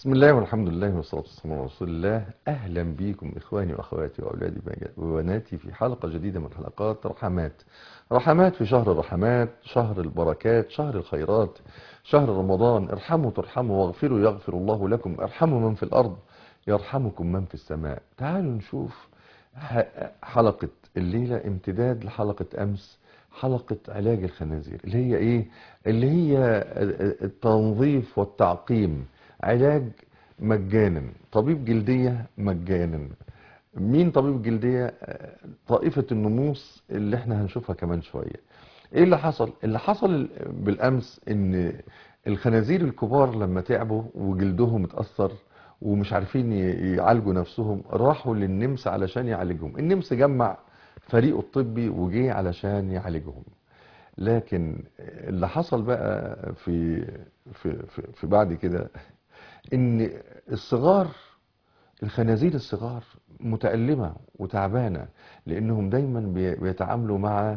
بسم الله والحمد لله والصلاة والسلام على رسول الله أهلا بكم إخواني وأخواتي وأولادي وبناتي في حلقة جديدة من حلقات رحمات رحمات في شهر الرحمات شهر البركات شهر الخيرات شهر رمضان ارحموا ترحموا واغفروا يغفر الله لكم ارحموا من في الأرض يرحمكم من في السماء تعالوا نشوف حلقة الليلة امتداد لحلقة أمس حلقة علاج الخنازير اللي هي ايه اللي هي التنظيف والتعقيم علاج مجانا طبيب جلدية مجانا مين طبيب جلدية طائفة النموس اللي احنا هنشوفها كمان شوية ايه اللي حصل اللي حصل بالامس ان الخنازير الكبار لما تعبوا وجلدهم اتأثر ومش عارفين يعالجوا نفسهم راحوا للنمس علشان يعالجهم النمس جمع فريقه الطبي وجه علشان يعالجهم لكن اللي حصل بقى في في في, في بعد كده ان الصغار الخنازير الصغار متألمة وتعبانة لانهم دايما بيتعاملوا مع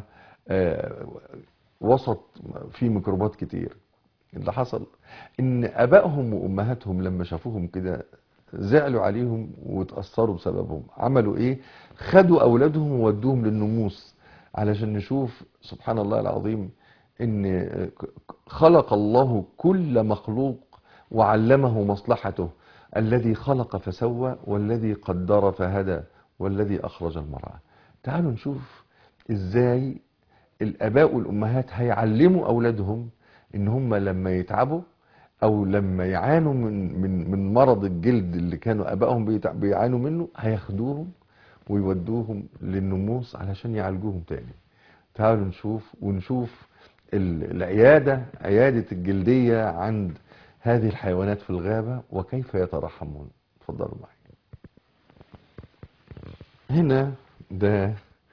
وسط فيه ميكروبات كتير اللي حصل ان ابائهم وامهاتهم لما شافوهم كده زعلوا عليهم وتأثروا بسببهم عملوا ايه خدوا اولادهم وودوهم للنموس علشان نشوف سبحان الله العظيم ان خلق الله كل مخلوق وعلمه مصلحته الذي خلق فسوى والذي قدر فهدى والذي اخرج المرعى تعالوا نشوف ازاي الاباء والامهات هيعلموا اولادهم ان هم لما يتعبوا او لما يعانوا من من من مرض الجلد اللي كانوا ابائهم بيعانوا منه هياخدوهم ويودوهم للنموس علشان يعالجوهم تاني تعالوا نشوف ونشوف العيادة عيادة الجلدية عند هذه الحيوانات في الغابة وكيف يترحمون اتفضلوا معي هنا ده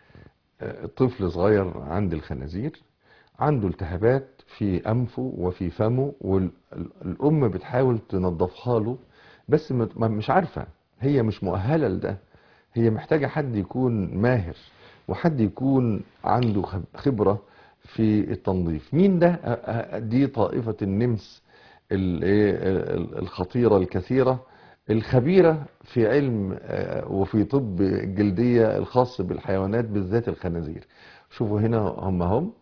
طفل صغير عند الخنازير عنده التهابات في أنفه وفي فمه والأم بتحاول تنظفها له بس مش عارفة هي مش مؤهلة لده هي محتاجة حد يكون ماهر وحد يكون عنده خبرة في التنظيف مين ده دي طائفة النمس الخطيرة الكثيرة الخبيرة في علم وفي طب الجلدية الخاص بالحيوانات بالذات الخنازير شوفوا هنا هم هم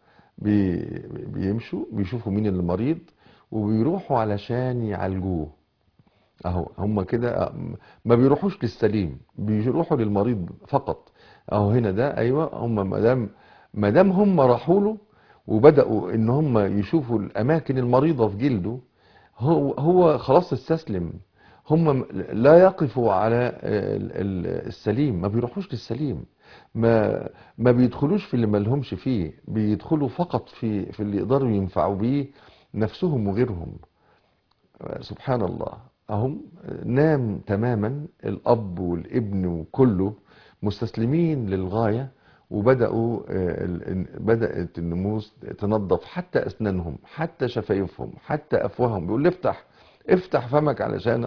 بيمشوا بيشوفوا مين اللي مريض وبيروحوا علشان يعالجوه اهو هم كده ما بيروحوش للسليم بيروحوا للمريض فقط اهو هنا ده ايوه هم مدام مدام هم راحوا له وبداوا ان هم يشوفوا الاماكن المريضه في جلده هو هو خلاص استسلم هم لا يقفوا على السليم ما بيروحوش للسليم ما ما بيدخلوش في اللي ما لهمش فيه بيدخلوا فقط في في اللي يقدروا ينفعوا بيه نفسهم وغيرهم سبحان الله اهم نام تماما الاب والابن وكله مستسلمين للغايه وبداوا بدات النموس تنظف حتى اسنانهم حتى شفايفهم حتى افواههم بيقول لي افتح افتح فمك علشان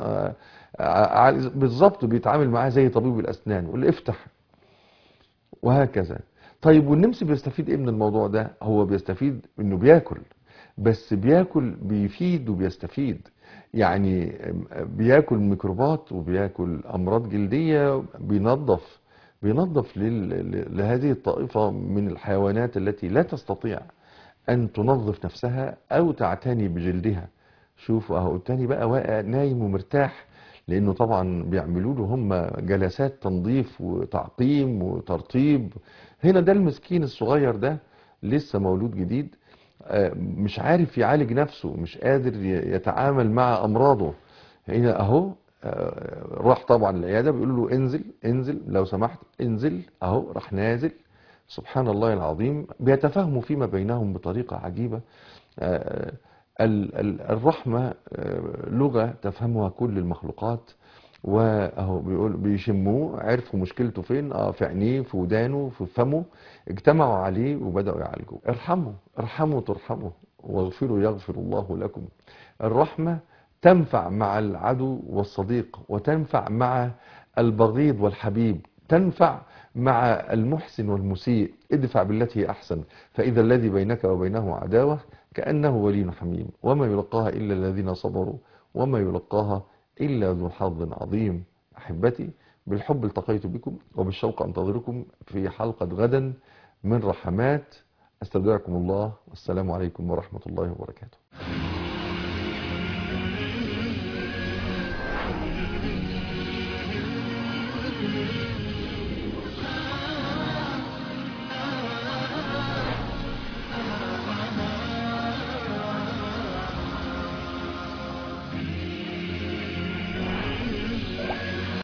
بالظبط بيتعامل معاه زي طبيب الاسنان يقول لي افتح وهكذا طيب والنمس بيستفيد ايه من الموضوع ده هو بيستفيد انه بياكل بس بياكل بيفيد وبيستفيد يعني بياكل ميكروبات وبياكل امراض جلديه بينظف بينظف لهذه الطائفه من الحيوانات التي لا تستطيع ان تنظف نفسها او تعتني بجلدها شوفوا اهو التاني بقى واقع نايم ومرتاح لانه طبعا بيعملوا له هم جلسات تنظيف وتعقيم وترطيب هنا ده المسكين الصغير ده لسه مولود جديد مش عارف يعالج نفسه مش قادر يتعامل مع امراضه هنا اهو راح طبعا العياده بيقولوا له انزل انزل لو سمحت انزل اهو راح نازل سبحان الله العظيم بيتفاهموا فيما بينهم بطريقه عجيبه الرحمة لغة تفهمها كل المخلوقات واهو بيقول بيشموه عرفوا مشكلته فين اه في عينيه في ودانه في فمه اجتمعوا عليه وبداوا يعالجوه ارحموا ارحموا ترحموا واغفروا يغفر الله لكم الرحمة تنفع مع العدو والصديق وتنفع مع البغيض والحبيب تنفع مع المحسن والمسيء ادفع بالتي احسن فاذا الذي بينك وبينه عداوه كأنه ولي حميم وما يلقاها إلا الذين صبروا وما يلقاها إلا ذو حظ عظيم أحبتي بالحب التقيت بكم وبالشوق أنتظركم في حلقة غدا من رحمات أستودعكم الله والسلام عليكم ورحمة الله وبركاته